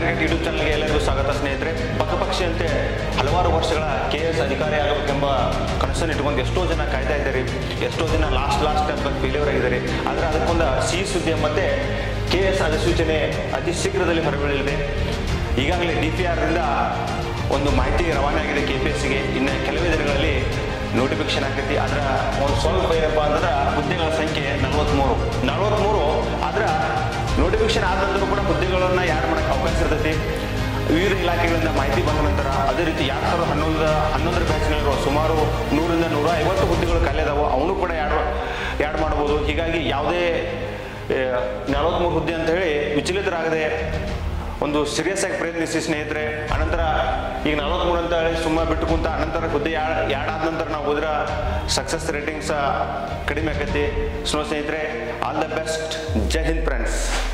target YouTube ಚಾನಲ್ಗೆ ಎಲ್ಲರಿಗೂ ಸ್ವಾಗತ ಸ್ನೇಹಿತರೆ ಪಕ್ಷಪಕ್ಷಿಯಂತೆ ಹಲವಾರು ವರ್ಷಗಳ ಕೆ ಎಸ್ ಅಧಿಕಾರಿ ಆಗಬೇಕೆಂಬ ಕನಸನ್ನು ಇಟ್ಕೊಂಡು ಎಷ್ಟೋ ಜನ ಕಾಯ್ತಾ ಇದ್ದಾರೆ ಎಷ್ಟೋ ಜನ ಲಾಸ್ಟ್ ಲಾಸ್ಟ್ ಅಂತ ಫೇಲ್ಯೂರ್ ಆಗಿದ್ದಾರೆ ಆದರೆ ಅದಕ್ಕೊಂದು ಸಿಹಿ ಸುದ್ದಿ ಮತ್ತೆ ಕೆ ಎಸ್ ಅಧಿಸೂಚನೆ ಅತಿ ಶೀಘ್ರದಲ್ಲಿ ಹೊರಬೀಳಲಿದೆ ಈಗಾಗಲೇ ಡಿ ಪಿ ಆರ್ನಿಂದ ಒಂದು ಮಾಹಿತಿ ರವಾನೆ ಆಗಿದೆ ಕೆ ಪಿ ಎಸ್ ಸಿಗೆ ಇನ್ನು ಕೆಲವೇ ದಿನಗಳಲ್ಲಿ ನೋಟಿಫಿಕೇಶನ್ ಆಗ್ತೈತಿ ಅದರ ಒಂದು ಸ್ವಲ್ಪ ಏನಪ್ಪ ಅಂದ್ರೆ ಹುದ್ದೆಗಳ ಸಂಖ್ಯೆ ನಲವತ್ತ್ಮೂರು ನಲವತ್ತ್ಮೂರು ಆದ್ರೆ ನೋಟಿಫಿಕೇಶನ್ ಆದ ನಂತರ ಕೂಡ ಹುದ್ದೆಗಳನ್ನು ಯಾರು ಮಾಡೋಕ್ಕೆ ಅವಕಾಶ ಇರ್ತೈತಿ ವಿವಿಧ ಇಲಾಖೆಗಳಿಂದ ಮಾಹಿತಿ ಬಂದ ನಂತರ ಅದೇ ರೀತಿ ಎರಡು ಸಾವಿರದ ಹನ್ನೊಂದರ ಹನ್ನೊಂದರ ಬ್ಯಾಚ್ನಲ್ಲಿರುವ ಸುಮಾರು ನೂರಿಂದ ನೂರ ಐವತ್ತು ಹುದ್ದೆಗಳು ಖಾಲಿ ಅದಾವು ಅವನು ಕೂಡ ಯಾಡ್ ಯಾಡ್ ಮಾಡ್ಬೋದು ಹೀಗಾಗಿ ಯಾವುದೇ ನಲವತ್ತ್ಮೂರು ಹುದ್ದೆ ಅಂತ ಹೇಳಿ ವಿಚಲಿತರಾಗದೆ ಒಂದು ಸೀರಿಯಸ್ ಆಗಿ ಪ್ರಯತ್ನಿಸಿ ಸ್ನೇಹಿತರೆ ಅನಂತರ ಈಗ ನಲವತ್ಮೂರು ಅಂತ ಹೇಳಿ ಸುಮ್ಮ ಬಿಟ್ಟು ಕುಂತ ಅನಂತರ ಹುದ್ದೆ ಯಾಡ್ ಆದ ನಂತರ ನಾವು ಹೋದ್ರೆ ಸಕ್ಸಸ್ ರೇಟಿಂಗ್ಸ್ ಕಡಿಮೆ ಆಕೈತಿ ಸೊ ಸ್ನೇಹಿತರೆ ಆಲ್ ದ ಬೆಸ್ಟ್ ಜೈ ಹಿಂದ್ ಫ್ರೆಂಡ್ಸ್